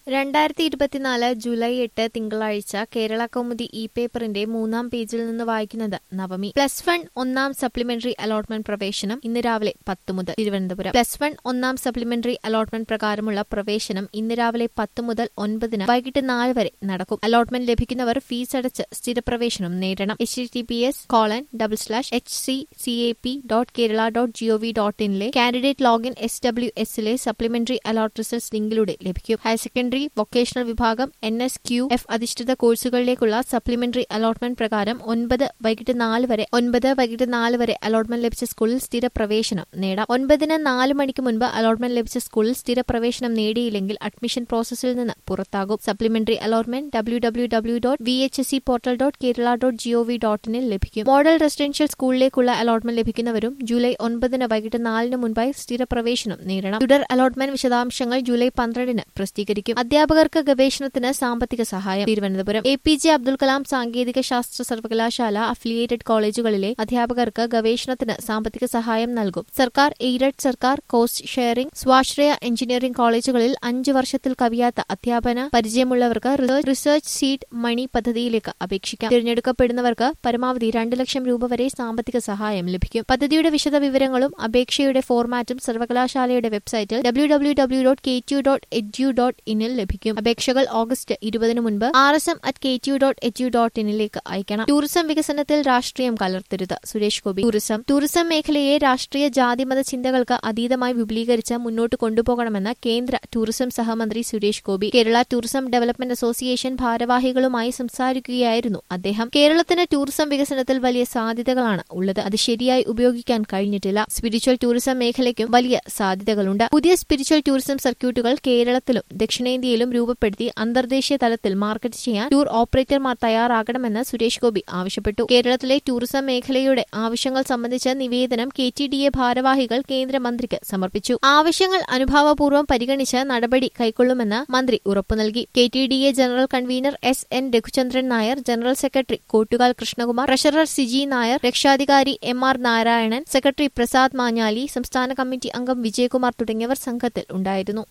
രണ്ടായിരത്തി ഇരുപത്തിനാല് ജൂലൈ എട്ട് തിങ്കളാഴ്ച കേരള കൗമുദി ഇ പേപ്പറിന്റെ മൂന്നാം പേജിൽ നിന്ന് വായിക്കുന്നത് നവമി പ്ലസ് വൺ ഒന്നാം സപ്ലിമെന്ററി അലോട്ട്മെന്റ് പ്രവേശനം ഇന്ന് രാവിലെ പത്ത് മുതൽ തിരുവനന്തപുരം പ്ലസ് വൺ ഒന്നാം സപ്ലിമെന്ററി അലോട്ട്മെന്റ് പ്രകാരമുള്ള പ്രവേശനം ഇന്ന് രാവിലെ പത്ത് മുതൽ ഒൻപതിന് വൈകിട്ട് നാല് വരെ നടക്കും അലോട്ട്മെന്റ് ലഭിക്കുന്നവർ ഫീസ് അടച്ച് സ്ഥിരപ്രവേശനം നേടണം H T P S colon double slash H C C A P dot Kerala dot G O V dot ഇനിലെ കാൻഡിഡേറ്റ് ലോഗിൻ എസ് ഡബ്ല്യു എസിലെ സപ്ലിമെന്ററി അലോട്ട് റിസൾട്ട്സ് ലിങ്കിലൂടെ ലഭിക്കും ഹയർ സെക്കൻഡറി വൊക്കേഷണൽ വിഭാഗം എൻ എസ് ക്യു എഫ് അധിഷ്ഠിത കോഴ്സുകളിലേക്കുള്ള സപ്ലിമെന്ററി അലോട്ട്മെന്റ് പ്രകാരം ഒൻപത് വൈകിട്ട് നാല് വരെ ഒൻപത് വൈകിട്ട് നാല് വരെ അലോട്ട്മെന്റ് ലഭിച്ച സ്കൂളിൽ സ്ഥിര പ്രവേശനം നേടാം ഒൻപതിന് നാല് മണിക്ക് മുൻപ് അലോട്ട്മെന്റ് ലഭിച്ച സ്കൂളിൽ സ്ഥിര പ്രവേശനം നേടിയില്ലെങ്കിൽ അഡ്മിഷൻ പ്രോസസ്സിൽ നിന്ന് പുറത്താകും supplementary allotment W W W dot V H S C portal dot Kerala dot G O V dot ഇനിൽ ലഭിക്കും മോഡൽ റെസിഡൻഷ്യൽ സ്കൂളിലേക്കുള്ള അലോട്ട്മെന്റ് ലഭിക്കുന്നവരും ജൂലൈ ഒൻപതിന് വൈകിട്ട് നാലിന് മുൻപായി സ്ഥിര പ്രവേശനം നേടണം തുടർ അലോട്ട്മെന്റ് വിശദാംശങ്ങൾ ജൂലൈ പന്ത്രണ്ടിന് പ്രസിദ്ധീകരിക്കും അധ്യാപകർക്ക് ഗവേഷണത്തിന് സാമ്പത്തിക സഹായം Thiruvananthapuram A P J Abdul Kalam സാങ്കേതിക ശാസ്ത്ര സർവകലാശാല അഫിലിയേറ്റഡ് കോളേജുകളിലെ അധ്യാപകർക്ക് ഗവേഷണത്തിന് സാമ്പത്തിക സഹായം നൽകും സർക്കാർ എയ്ഡഡ് സർക്കാർ കോസ്റ്റ് ഷെയറിംഗ് സ്വാശ്രയ എഞ്ചിനീയറിംഗ് കോളേജുകളിൽ അഞ്ച് വർഷത്തിൽ കവിയാത്ത അധ്യാപന പരിചയമുള്ളവർക്ക് റിസർച്ച് സീഡ് മണി പദ്ധതിയിലേക്ക് അപേക്ഷിക്കാം തിരഞ്ഞെടുക്കപ്പെടുന്നവർക്ക് പരമാവധി രണ്ട് ലക്ഷം രൂപ വരെ സാമ്പത്തിക സഹായം ലഭിക്കും പദ്ധതിയുടെ വിശദ വിവരങ്ങളും അപേക്ഷയുടെ ഫോർമാറ്റും സർവകലാശാലയുടെ വെബ്സൈറ്റിൽ W W W dot K T dot edu dot ഇനിൽ ലഭിക്കും അപേക്ഷകൾ ഓഗസ്റ്റ് ഇരുപതിന് മുൻപ് R S M at K T dot H U dot ഇനിലേക്ക് അയക്കണം ടൂറിസം വികസനത്തിൽ രാഷ്ട്രീയം കലർത്തരുത് സുരേഷ് ഗോപി ടൂറിസം ടൂറിസം മേഖലയെ രാഷ്ട്രീയ ജാതിമത ചിന്തകൾക്ക് അതീതമായി വിപുലീകരിച്ച് മുന്നോട്ട് കൊണ്ടുപോകണമെന്ന് കേന്ദ്ര ടൂറിസം സഹമന്ത്രി Suresh Gopi Kerala tourism development association ഭാരവാഹികളുമായി സംസാരിക്കുകയായിരുന്നു അദ്ദേഹം കേരളത്തിന് ടൂറിസം വികസനത്തിൽ വലിയ സാധ്യതകളാണ് ഉള്ളത് അത് ശരിയായി ഉപയോഗിക്കാൻ കഴിഞ്ഞിട്ടില്ല സ്പിരിച്വൽ ടൂറിസം മേഖലയ്ക്കും വലിയ സാധ്യതകളുണ്ട് പുതിയ സ്പിരിച്വൽ ടൂറിസം സർക്യൂട്ടുകൾ കേരളത്തിലും ദക്ഷിണേന്ത്യയിലും രൂപപ്പെടുത്തി അന്തർദേശീയ തലത്തിൽ മാർക്കറ്റ് ചെയ്യാൻ ടൂർ ഓപ്പറേറ്റർമാർ തയ്യാറാകണമെന്ന് സുരേഷ് ഗോപി ആവശ്യപ്പെട്ടു കേരളത്തിലെ ടൂറിസം മേഖലയുടെ ആവശ്യങ്ങൾ സംബന്ധിച്ച നിവേദനം കെ ടി ഡി എ ഭാരവാഹികൾ കേന്ദ്രമന്ത്രിക്ക് സമർപ്പിച്ചു ആവശ്യങ്ങൾ അനുഭാവപൂർവ്വം പരിഗണിച്ച് നടപടി കൈക്കൊള്ളുമെന്ന് മന്ത്രി ഉറപ്പു നൽകി K T D A general convener S N Raghuchandran Nair general secretary Kottukal Krishnakumar treasurer Siji Nair രക്ഷാധികാരി M R Narayanan secretary Prasad Manjali സംസ്ഥാന കമ്മിറ്റി അംഗം വിജയകുമാർ തുടങ്ങിയവർ സംഘത്തിൽ ഉണ്ടായിരുന്നു